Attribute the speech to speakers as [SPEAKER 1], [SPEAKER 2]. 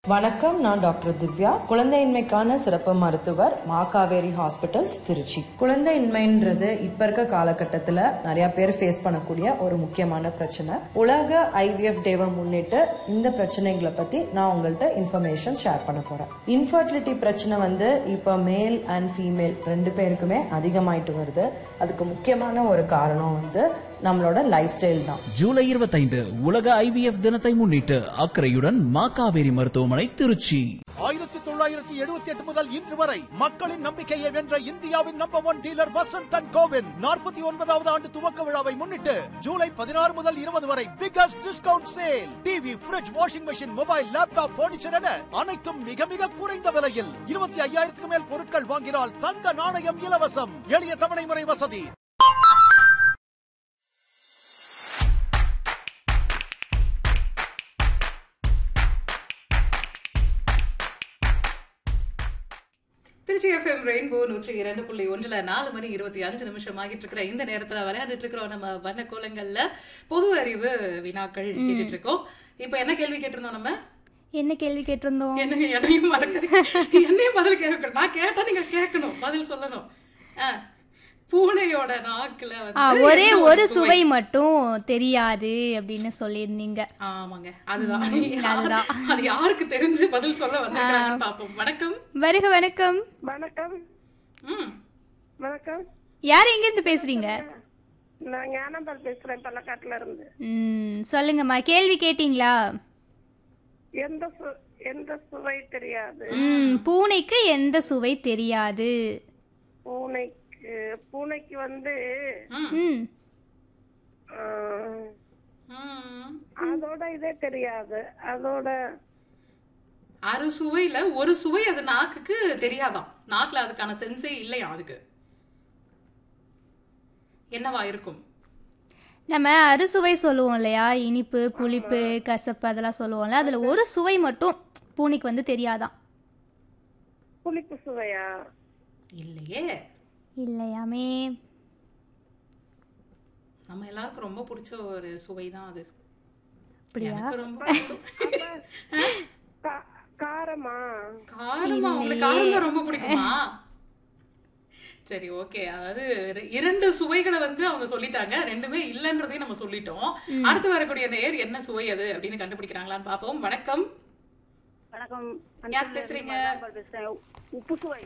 [SPEAKER 1] வணக்கம் நான் டாக்டர் திவ்யா குழந்தையின்மைக்கான சிறப்பு மருத்துவர் மாகாவேரி ஹாஸ்பிட்டல்ஸ் திருச்சி குழந்தையின்மைன்றது இப்ப இருக்க காலகட்டத்துல நிறைய பேர் ஃபேஸ் பண்ணக்கூடிய ஒரு முக்கியமான பிரச்சனை உலக ஐவிஎஃப் டேவை முன்னிட்டு இந்த பிரச்சனைகளை பத்தி நான் உங்கள்கிட்ட இன்ஃபர்மேஷன் ஷேர் பண்ண போறேன் இன்ஃபர்டிலிட்டி பிரச்சனை வந்து இப்ப மேல் அண்ட் ஃபீமேல் ரெண்டு பேருக்குமே அதிகமாயிட்டு வருது அதுக்கு முக்கியமான ஒரு காரணம் வந்து நம்மளோட லைஃப் ஸ்டைல் தான்
[SPEAKER 2] ஜூலை 25 உலக ஐவிஎஃப் தினத்தை முன்னிட்டு அக்கறையுடன் மா காவேரி மருத்துவமனை திருச்சி
[SPEAKER 3] ஆயிரத்தி தொள்ளாயிரத்தி எழுபத்தி எட்டு முதல் இன்று வரை மக்களின் நம்பிக்கையை வென்ற இந்தியாவின் number one dealer Vasanth and கோவின் நாற்பத்தி ஒன்பதாவது ஆண்டு துவக்க விழாவை முன்னிட்டு ஜூலை பதினாறு முதல் இருபது வரை biggest discount sale TV fridge washing machine mobile laptop furniture என அனைத்தும் மிக மிக குறைந்த விலையில் இருபத்தி ஐயாயிரத்துக்கு மேல் பொருட்கள் வாங்கினால் தங்க நாணயம் இலவசம் எளிய தவணை முறை வசதி
[SPEAKER 4] திருச்சி எஃப்எம் ரெயின்போ நூற்றி இரண்டு புள்ளி ஒன்றுல நாலு மணி இருபத்தி அஞ்சு நிமிஷம் ஆகிட்டு இருக்கிற இந்த நேரத்துல விளையாடிட்டு இருக்கிறோம் நம்ம வண்ண கோலங்கள்ல பொது அறிவு வினாக்கள் கேட்டுட்டு இருக்கோம் இப்ப என்ன கேள்வி கேட்டிருந்தோம் நம்ம
[SPEAKER 5] என்ன கேள்வி கேட்டிருந்தோம்
[SPEAKER 4] என்னங்க என்னையும் மறக்க என்னையும் பதில் கேட்க நான் கேட்டா நீங்க கேட்கணும் பதில் சொல்லணும் ஆ, பூனையோட நாக்குல
[SPEAKER 5] ஆ,
[SPEAKER 4] வந்து
[SPEAKER 5] ஒரே
[SPEAKER 4] என்ன
[SPEAKER 5] ஒரு சுவை மட்டும் தெரியாது அப்படின்னு சொல்லியிருந்தீங்க
[SPEAKER 4] ஆமாங்க அதுதான்
[SPEAKER 5] அதுதான்.
[SPEAKER 4] அது யாருக்கு தெரிஞ்சு பதில் சொல்ல வந்திருக்காங்கன்னு பாப்போம் வணக்கம்
[SPEAKER 5] வருக வணக்கம்
[SPEAKER 6] வணக்கம்
[SPEAKER 4] ம்
[SPEAKER 6] வணக்கம்
[SPEAKER 5] யார் எங்க இருந்து பேசுறீங்க
[SPEAKER 6] நான் ஞானம்பால் பேசுறேன் பல்லக்காட்டுல இருந்து
[SPEAKER 5] ம், சொல்லுங்கம்மா கேள்வி கேட்டீங்களா
[SPEAKER 6] எந்த சு- எந்த சுவை தெரியாது
[SPEAKER 5] ம், பூனைக்கு எந்த சுவை தெரியாது
[SPEAKER 6] பூனைக்கு பூனைக்கு வந்து
[SPEAKER 5] ம்
[SPEAKER 6] ஆஹ்,
[SPEAKER 4] ம்
[SPEAKER 6] அதோட இதே தெரியாது அதோட
[SPEAKER 4] அறு சுவையில ஒரு சுவை அது நாக்குக்கு தெரியாதாம் நாக்குல அதுக்கான சென்ஸே இல்லையா அதுக்கு என்னவா இருக்கும்
[SPEAKER 5] நம்ம அறுசுவை சொல்லுவோம் இல்லையா இனிப்பு புளிப்பு கசப்பு அதெல்லாம் சொல்லுவோம்ல அதுல ஒரு சுவை மட்டும் பூனைக்கு வந்து தெரியாதாம்
[SPEAKER 6] புளிப்பு சுவையா
[SPEAKER 4] இல்லையே
[SPEAKER 5] இல்லையாமே
[SPEAKER 4] நம்ம எல்லாருக்கும் ரொம்ப பிடிச்ச ஒரு சுவை தான் அது
[SPEAKER 5] அப்படியா
[SPEAKER 4] எனக்கு ரொம்ப
[SPEAKER 6] கா- காரமா
[SPEAKER 4] காரமா உங்களுக்கு காரம் தான் ரொம்ப பிடிக்குமா சரி ஓகே அதாவது இர- இரண்டு சுவைகளை வந்து அவங்க சொல்லிட்டாங்க ரெண்டுமே இல்லைன்றதையும் நம்ம சொல்லிட்டோம் அடுத்து வரக்கூடிய நேர் என்ன சுவை அது அப்படின்னு கண்டுபிடிக்கிறாங்களான்னு பாப்போம் வணக்கம்
[SPEAKER 6] வணக்கம்
[SPEAKER 4] யார் பேசுறீங்க
[SPEAKER 6] பேசுறேன் உப்பு சுவை